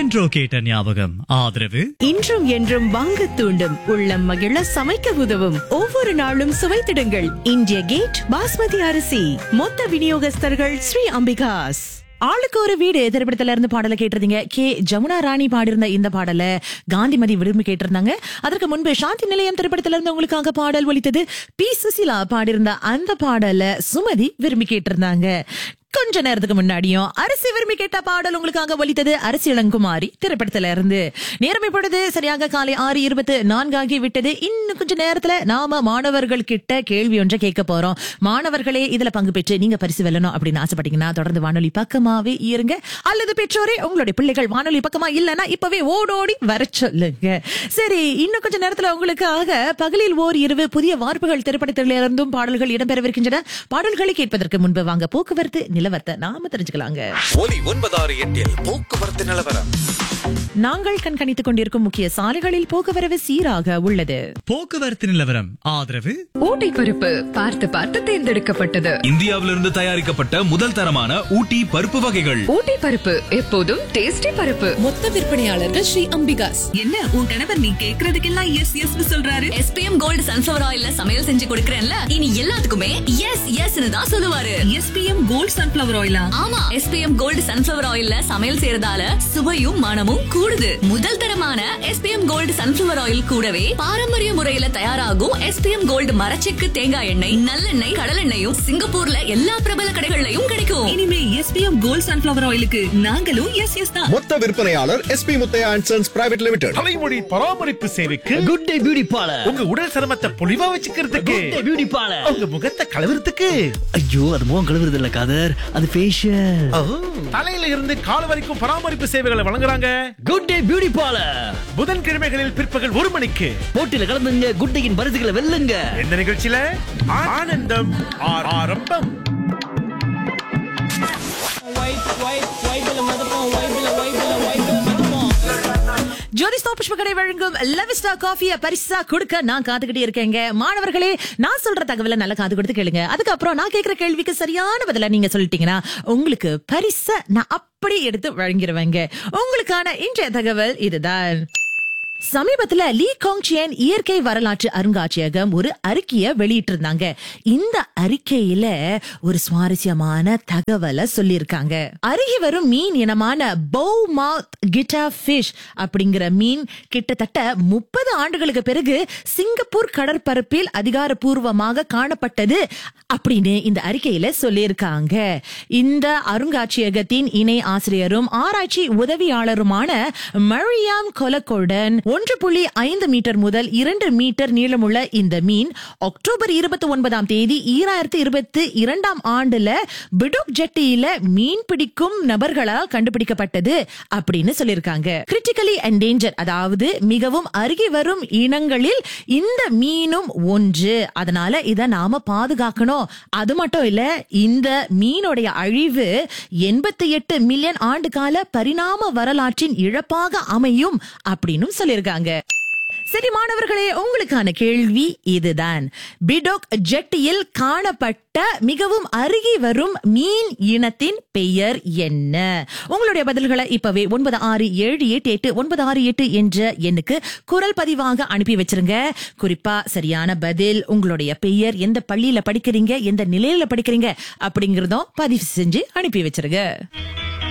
intro கேட்ட ஞாபகம் ஆதரவு இன்றும் என்றும் வாங்க தூண்டும் உள்ளம் மகிழ சமைக்க உதவும் ஒவ்வொரு நாளும் சுவைத்திடுங்கள் இந்திய கேட் பாஸ்மதி அரிசி மொத்த விநியோகஸ்தர்கள் ஸ்ரீ அம்பிகாஸ் ஆளுக்கு ஒரு வீடு திரைப்படத்துல இருந்து பாடல கேட்டிருந்தீங்க கே ஜமுனா ராணி பாடியிருந்த இந்த பாடல காந்திமதி விரும்பி கேட்டிருந்தாங்க அதற்கு முன்பு சாந்தி நிலையம் திரைப்படத்துல இருந்து உங்களுக்காக பாடல் ஒலித்தது பி சுசிலா பாடியிருந்த அந்த பாடல சுமதி விரும்பி கேட்டிருந்தாங்க கொஞ்ச நேரத்துக்கு முன்னாடியும் அரிசி விரும்பி கேட்ட பாடல் உங்களுக்காக ஒலித்தது அரிசி இளங்குமாரி திரைப்படத்துல இருந்து நேரம் இப்பொழுது சரியாக காலை ஆறு இருபத்து நான்காகி விட்டது இன்னும் கொஞ்ச நேரத்துல நாம மாணவர்கள் கிட்ட கேள்வி ஒன்றை கேட்க போறோம் மாணவர்களே இதுல பங்கு பெற்று நீங்க பரிசு வெல்லணும் அப்படின்னு ஆசைப்பட்டீங்கன்னா தொடர்ந்து வானொலி பக்கமாவே இருங்க அல்லது பெற்றோரே உங்களுடைய பிள்ளைகள் வானொலி பக்கமா இல்லைன்னா இப்பவே ஓடோடி வர சொல்லுங்க சரி இன்னும் கொஞ்ச நேரத்துல உங்களுக்காக பகலில் ஓர் இரவு புதிய வார்ப்புகள் திரைப்படத்திலிருந்தும் பாடல்கள் இடம்பெறவிருக்கின்றன பாடல்களை கேட்பதற்கு முன்பு வாங்க போக்குவரத்து நிலவரத்தை நாம தெரிஞ்சுக்கலாங்க ஒலி ஒன்பதாறு எட்டில் போக்குவரத்து நிலவரம் நாங்கள் கண்காணித்துக் கொண்டிருக்கும் முக்கிய சாலைகளில் போக்குவரவு சீராக உள்ளது போக்குவரத்து நிலவரம் ஆதரவு ஊட்டி பருப்பு பார்த்து பார்த்து தேர்ந்தெடுக்கப்பட்டது இந்தியாவிலிருந்து தயாரிக்கப்பட்ட முதல் தரமான ஊட்டி பருப்பு வகைகள் ஊட்டி பருப்பு எப்போதும் டேஸ்டி பருப்பு மொத்த விற்பனையாளர்கள் ஸ்ரீ அம்பிகாஸ் என்ன உன் கணவர் நீ கேக்குறதுக்கெல்லாம் எஸ் எஸ் சொல்றாரு எஸ்பிஎம் கோல்டு சன்ஃபிளவர் ஆயில்ல சமையல் செஞ்சு கொடுக்கறேன்ல இனி எல்லாத்துக்குமே எஸ் எஸ் தான் சொல்லுவாரு எஸ்பிஎம் கோல்டு சன்ஃபிளவர் ஆயிலா ஆமா எஸ்பிஎம் கோல்டு சன்ஃபிளவர் ஆயில்ல சமையல் செய்யறதால சுவையும் மனமும் கூடுது முதல் தரமான எஸ்பிஎம் கோல்டு சன்ஃபிளவர் ஆயில் கூடவே பாரம்பரிய முறையில தயாராகும் எஸ்பிஎம் கோல்டு மரச்செக்கு தேங்காய் எண்ணெய் நல்லெண்ணெய் கடலெண்ணெயும் சிங்கப்பூர்ல எல்லா பிரபல கடைகள்லயும் கிடைக்கும் இனிமே எஸ்பிஎம் கோல்டு சன்ஃபிளவர் ஆயிலுக்கு நாங்களும் எஸ் எஸ் தான் மொத்த விற்பனையாளர் SP Muthiah and sons private limited தலைமுடி பராமரிப்பு சேவைக்கு குட் டே பியூட்டி பார்லர் உங்க உடல் சிரமத்தை பொலிவா வச்சுக்கிறதுக்கு குட் டே பியூட்டி பார்லர் உங்க முகத்தை கலவரத்துக்கு ஐயோ அது முகம் கழுவுறது இல்ல காதர் அது ஃபேஷியல் தலையில இருந்து கால் வரைக்கும் பராமரிப்பு சேவைகளை வழங்குறாங்க குட் டே பியூட்டி பார்லர் புதன்கிழமைகளில் பிற்பகல் ஒரு மணிக்கு போட்டியில கலந்துங்க குட் டேயின் பரிசுகளை வெல்லுங்க இந்த நிகழ்ச்சியில ஆனந்தம் ஆ- ஆரம்பம் ஜோதிஸ்தா புஷ்பகடை வழங்கும் லெவிஸ்டா காஃபிய பரிசா கொடுக்க நான் காத்துக்கிட்டே இருக்கேங்க மாணவர்களே நான் சொல்ற தகவலை நல்லா காது கொடுத்து கேளுங்க அதுக்கப்புறம் நான் கேக்குற கேள்விக்கு சரியான பதில நீங்க சொல்லிட்டீங்கன்னா உங்களுக்கு பரிச நான் அப்படி எடுத்து வழங்கிடுவேங்க உங்களுக்கான இன்றைய தகவல் இதுதான் சமீபத்துல லீ காங்சியன் இயற்கை வரலாற்று அருங்காட்சியகம் ஒரு அறிக்கைய வெளியிட்டிருந்தாங்க இந்த அறிக்கையில ஒரு சுவாரஸ்யமான தகவலை சொல்லியிருக்காங்க அருகி வரும் மீன் இனமான பௌ மவுத் கிட்டா ஃபிஷ் அப்படிங்கிற மீன் கிட்டத்தட்ட முப்பது ஆண்டுகளுக்கு பிறகு சிங்கப்பூர் கடற்பரப்பில் அதிகாரப்பூர்வமாக காணப்பட்டது அப்படின்னு இந்த அறிக்கையில சொல்லியிருக்காங்க இந்த அருங்காட்சியகத்தின் இணை ஆசிரியரும் ஆராய்ச்சி உதவியாளருமான மரியாம் கொலக்கோடன் ஒன்று புள்ளி ஐந்து மீட்டர் முதல் இரண்டு மீட்டர் நீளமுள்ள இந்த மீன் அக்டோபர் இருபத்தி ஒன்பதாம் தேதி ஈராயிரத்தி இருபத்தி இரண்டாம் ஆண்டுல பிடுக் ஜெட்டியில மீன் பிடிக்கும் நபர்களால் கண்டுபிடிக்கப்பட்டது அப்படின்னு சொல்லியிருக்காங்க கிரிட்டிக்கலி என்டேஞ்சர் அதாவது மிகவும் அருகி வரும் இனங்களில் இந்த மீனும் ஒன்று அதனால இத நாம பாதுகாக்கணும் அது மட்டும் இல்ல இந்த மீனுடைய அழிவு எண்பத்தி எட்டு மில்லியன் ஆண்டு கால பரிணாம வரலாற்றின் இழப்பாக அமையும் அப்படின்னு சொல்லியிருக்காங்க சரி மாணவர்களே உங்களுக்கான கேள்வி இதுதான் பிடோக் ஜெட்டியில் காணப்பட்ட மிகவும் அருகி வரும் மீன் இனத்தின் பெயர் என்ன உங்களுடைய பதில்களை இப்பவே ஒன்பது ஆறு ஏழு எட்டு எட்டு ஒன்பது ஆறு எட்டு என்ற எண்ணுக்கு குரல் பதிவாக அனுப்பி வச்சிருங்க குறிப்பா சரியான பதில் உங்களுடைய பெயர் எந்த பள்ளியில படிக்கிறீங்க எந்த நிலையில படிக்கிறீங்க அப்படிங்கறதும் பதிவு செஞ்சு அனுப்பி வச்சிருங்க